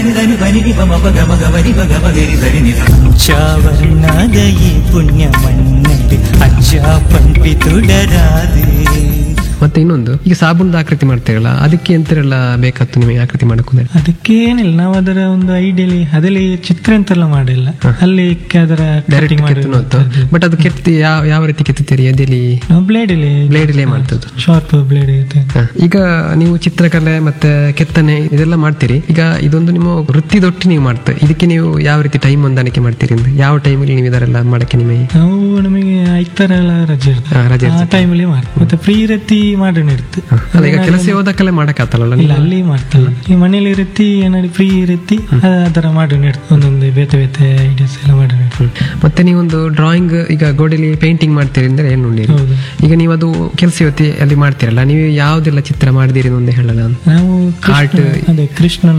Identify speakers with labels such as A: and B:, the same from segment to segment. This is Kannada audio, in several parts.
A: దని దని పని ని పమ ప గమ గమని ప గమ గరి సరి ని
B: చావర్ణాద ఈ పుణ్యమన్నది ಅಜ್ಜ ಪಂಪಿತುಡರಾದೆ
C: ಮತ್ತೆ ಇನ್ನೊಂದು ಈಗ ಸಾಬೂನ್ದ ಆಕೃತಿ ಮಾಡ್ತೀರಲ್ಲ ಅದಕ್ಕೆ ಎಂತೆಲ್ಲ ಬೇಕಾಗ್ತು ನಿಮಗೆ ಆಕೃತಿ ಮಾಡಕ್ಕೆ
D: ಅದಕ್ಕೇನಿಲ್ಲ ನಾವು ಅದರ ಒಂದು ಐಡಿಯಲಿ ಅದಲ್ಲಿ ಚಿತ್ರ ಎಂತೆಲ್ಲ ಮಾಡಿಲ್ಲ ಅಲ್ಲಿ ಅದರ
C: ಡೈರೆಕ್ಟ್
D: ಕಟಿಂಗ್
C: ಕೆತ್ತುನಂತು ಬಟ್ ಅದು ಕೆತ್ತಿ ಯಾವ ಯಾವ ರೀತಿ ಕೆತ್ತುತ್ತೀರಿ ಎದೆಲಿ
D: ಬ್ಲೇಡ್ ಇಲ್ಲಿ
C: ಬ್ಲೇಡ್ ಇಲ್ಲೇ ಮಾಡ್ತದ್ದು
D: ಶಾರ್ಪ್ ಬ್ಲೇಡ್ ಇರುತ್ತೆ
C: ಹ. ಈಗ ನೀವು ಚಿತ್ರಕಲೆ ಮತ್ತೆ ಕೆತ್ತನೆ ಇದೆಲ್ಲ ಮಾಡ್ತೀರಿ ಈಗ ಇದೊಂದು ನಿಮ್ಮ ವೃತ್ತಿದೊಟ್ಟು ನೀವು ಮಾಡ್ತೀರಿ ಇದಕ್ಕೆ ನೀವು ಯಾವ ರೀತಿ ಟೈಮ್ ಹೊಂದಾಣಿಕೆ ಮಾಡ್ತೀರಿ ಅಂತ ಯಾವ ಟೈಮಲ್ಲಿ ನೀವು ಇದರೆಲ್ಲ ಮಾಡಕ್ಕೆ ನಿಮಗೆ
D: ನಾವು ನಮಗೆ ಐತರ ಎಲ್ಲ ರಜೆ ಇರುತ್ತೆ
C: ಹಾ, ರಜೆ
D: ಆ ಟೈಮಲ್ಲಿ ಮಾಡ್ತೀವಿ ಮತ್ತೆ ಫ್ರೀ ಇರತ್ತಿ ಮಾಡೋಣ ಇರುತ್ತೆ
C: ಅಲ್ಲ ಈಗ ಕೆಲಸ ಹೋದಕ್ಕೆಲ್ಲ ಮಾಡಕ್ಕಾತಲ್ಲ
D: ಇಲ್ಲ ಅಲ್ಲಿ ಮಾಡ್ತಲ್ಲ ಈ ಮನೇಲಿ ಇರುತ್ತೆ ಏನಾದ್ರು ಫ್ರೀ ಇರುತ್ತೆ ಅದರ ಮಾಡೋಣ ಇರುತ್ತೆ ಒಂದೊಂದು ಬೇತೆ ಬೇತೆ ಐಡಿಯಾಸ್ ಎಲ್ಲ ಮಾಡೋಣ ಇರುತ್ತೆ
C: ಮತ್ತೆ ನೀವೊಂದು ಡ್ರಾಯಿಂಗ್ ಈಗ ಗೋಡೆಲಿ ಪೇಂಟಿಂಗ್ ಮಾಡ್ತೀರಿ ಅಂದ್ರೆ ಏನು ನೋಡಿರಿ
D: ಹೌದು
C: ಈಗ ನೀವು ಅದು ಕೆಲಸ ಇವತ್ತಿ ಅಲ್ಲಿ ಮಾಡ್ತೀರಲ್ಲ ನೀವು ಯಾವ್ದೆಲ್ಲ ಚಿತ್ರ ಮಾಡಿದಿರಿ ಒಂದು ಹೇಳಲ್ಲ ನಾನು
D: ನಾವು
C: Art.
D: ಕೃಷ್ಣ- ಅದೇ ಕೃಷ್ಣನ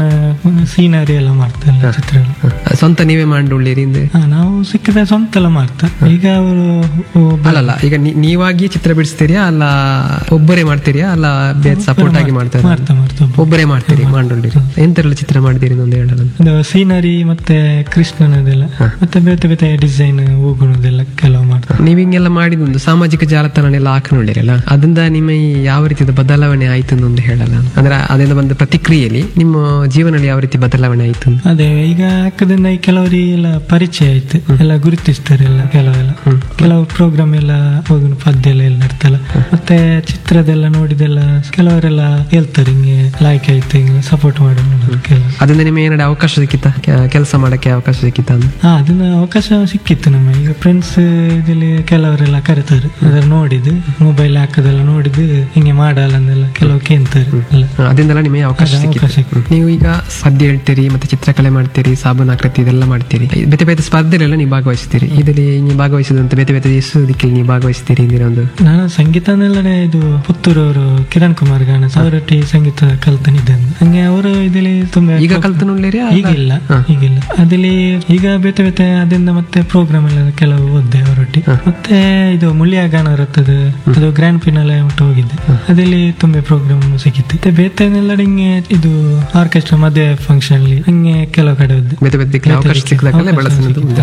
D: ಸೀನರಿ ಎಲ್ಲ ಮಾಡ್ತಲ್ಲ ಚಿತ್ರ
C: ಸ್ವಂತ ನೀವೇ ಮಾಡಿಳ್ಳಿರಿ ಅಂದ್ರೆ
D: ಹಾ ನಾವು ಸಿಕ್ಕಿದ ಸ್ವಂತ ಎಲ್ಲ ಮಾಡ್ತಾ ಈಗ ಅವರು
C: ಅಲ್ಲಲ್ಲ ಈಗ ನೀ- ನೀವಾಗಿ ಚಿತ್ರ ಬಿಡಿಸ್ತೀರಿಯಾ ಅಲ್ಲ ಒಬ್ಬರೇ ಮಾಡ್ತೀರಿಯಾ ಅಲ್ಲ ಸಪೋರ್ಟ್ ಆಗಿ ಮಾಡ್ತಾರೆ
D: ಮಾಡ್ತಾ ಮಾಡ್ತಾ ಒಬ್ಬ.
C: ಒಬ್ಬರೇ ಮಾಡ್ತೀರಿ ಮಾಡಿಳ್ಳಿರಿ ಎಂತೆಲ್ಲ ಚಿತ್ರ ಮಾಡಿದಿರಿ ಒಂದು ಹೇಳಲ್ಲ
D: ಅದು ಸೀನರಿ ಮತ್ತೆ ಕೃಷ್ಣನದೆಲ್ಲ ಮತ್ತೆ ಬೇತೆ ಬೇತೆ ಡಿಸೈನ್ ಹೂಗುಣದೆಲ್ಲ ಕೆಲವು ಮಾಡ್ತಾರೆ
C: ನೀವು ಹಿಂಗೆಲ್ಲ ಮಾಡಿದೊಂದು ಸಾಮಾಜಿಕ ಜಾಲತಾಣನೆಲ್ಲ ಹಾಕಿ ನೋಡಿರಲ್ಲ ಅದರಿಂದ ನಿಮ್ಮ ಈ ಯಾವ ರೀತಿಯ ಬದಲಾವಣೆ ಆಯ್ತು ಅಂತ ಒಂದು ಹೇಳಲ್ಲ ನಾನು. ಅಂದ್ರೆ ಅದರಿಂದ ಬಂದ ಪ್ರತಿಕ್ರಿಯೆಯಲ್ಲಿ ನಿಮ್ಮ ಜೀವನದಲ್ಲಿ ಯಾವ ರೀತಿ ಬದಲಾವಣೆ ಆಯ್ತು ಅಂತ.
D: ಅದೇ ಈಗ ಹಾಕದಿಂದ ಈ ಕೆಲವರಿಗೆ ಎಲ್ಲ ಪರಿಚಯ ಆಯ್ತು ಎಲ್ಲ ಗುರುತಿಸ್ತಾರೆ ಎಲ್ಲ ಕೆಲವೆಲ್ಲ ಕೆಲವು ಪ್ರೋಗ್ರಾಮ್ ಎಲ್ಲ ಹೋಗಿ ಪದ್ಯ ಎಲ್ಲ ಎಲ್ಲ ಇರ್ತಲ್ಲ ಮತ್ತೆ ಚಿತ್ರದೆಲ್ಲ ನೋಡಿದೆಲ್ಲ ಕೆಲವರೆಲ್ಲ ಹೇಳ್ತಾರೆ ಹಿಂಗೆ ಲೈಕ್ ಆಯ್ತು ಹಿಂಗೆ ಸಪೋರ್ಟ್ ಮಾಡಿ ನೋಡೋದು ಕೆಲವು
C: ಅದರಿಂದ ನಿಮಗೆ ಏನಾದ್ರು ಅವಕಾಶ ಸಿಕ್ಕಿತ್ತ ಕೆಲಸ ಮಾಡಕ್ಕೆ ಅವಕಾಶ ಸಿಕ್ಕಿತ್ತ ಅಂತ
D: ಹಾ ಅದನ್ನ ಅವಕಾಶ ಸಿಕ್ಕಿತ್ತು ನಮಗೆ ಈಗ ಫ್ರೆಂಡ್ಸ್ ಇದಲ್ಲಿ ಕೆಲವರೆಲ್ಲ ಕರೀತಾರೆ ಅದರ ನೋಡಿದ್ದು ಮೊಬೈಲ್ ಹಾಕೋದೆಲ್ಲ ನೋಡಿದ್ದು ಹಿಂಗೆ ಮಾಡಲ್ಲ ಅಂದೆಲ್ಲ ಕೆಲವು ಕೇಂತಾರೆ ಎಲ್ಲ
C: ಹ, ಅದರಿಂದೆಲ್ಲ ನಿಮಗೆ ಅವಕಾಶ
D: ಅದೇ
C: ಸಿಕ್ಕಿತ್ತು
D: ಅವಕಾಶ ಸಿಕ್ಕಿತ್ತು.
C: ನೀವು ಈಗ ಪದ್ಯ ಹೇಳ್ತೀರಿ ಮತ್ತೆ ಚಿತ್ರಕಲೆ ಮಾಡ್ತೀರಿ ಸಾಬೂನ್ ಆಕೃತಿ ಇದೆಲ್ಲ ಮಾಡ್ತೀರಿ ಈ ಬೇತೆ ಬೇತೆ ಸ್ಪರ್ಧೆಲೆಲ್ಲ ನೀವು ಭಾಗವಹಿಸ್ತೀರಿ ಇದರಲ್ಲಿ ನೀವು ಭಾಗವಹಿಸಿದಂತ ಬೇತೆ ಬೇತೆ ಎಷ್ಟು ದಿಕ್ಕಲ್ಲಿ ನೀವು ಭಾಗವಹಿಸ್ತೀರಿ ಇಂದಿರ ಒಂದು
D: ನಾನು ಸಂಗೀತನೆಲ್ಲನೇ ಇದು ಪುತ್ತೂರು ಅವರು ಕಿರಣ್ ಕುಮಾರ್ ಗಾಣಸ್ ಅವರೊಟ್ಟಿ ಸಂಗೀತ ಕಲ್ತನಿದ್ದೇನೆ ಹಂಗೆ ಅವರು ಇದರಲ್ಲಿ ತುಂಬಾ
C: ಈಗ ಕಲ್ತು ನೋಡ್ಲಿರಿ
D: ಈಗಿಲ್ಲ ಈಗಿಲ್ಲ ಅದಲ್ಲಿ ಈಗ ಬೇತೆ ಬೇತೆ ಅದರಿಂದ ಮತ್ತೆ ಪ್ರೋಗ್ರಾಮ್ ಎಲ್ಲ ಕೆಲವು ಓದ್ದೆ ಅವರೊಟ್ಟಿ ಮತ್ತೆ ಇದು ಮುಳ್ಳಿಯ ಗಾನ ಇರುತ್ತದೆ ಅದು ಗ್ರ್ಯಾಂಡ್ ಫಿನಾಲ್ ಉಂಟು ಹೋಗಿದ್ದೆ ಅದಲ್ಲಿ ತುಂಬಾ ಪ್ರೋಗ್ರಾಮ್ ಸಿಕ್ಕಿತ್ತು ಮತ್ತೆ ಬೇತೆನೆಲ್ಲ ಹಿಂಗೆ ಇದು ಆರ್ಕೆಸ್ಟ್ರಾ ಮದುವೆ ಫಂಕ್ಷನ್ ಅಲ್ಲಿ ಹಂಗೆ ಕೆಲವು ಕಡೆ ಹೋದ್ದೆ
C: ಬೇತೆ ಬೇತೆ ದಿಕ್ಕಲ್ಲಿ ಅವಕಾಶ ಸಿಕ್ಕಿದಾಗಲೇ
D: ಅವಕಾಶ
C: ಬಳಸಿದ್ದು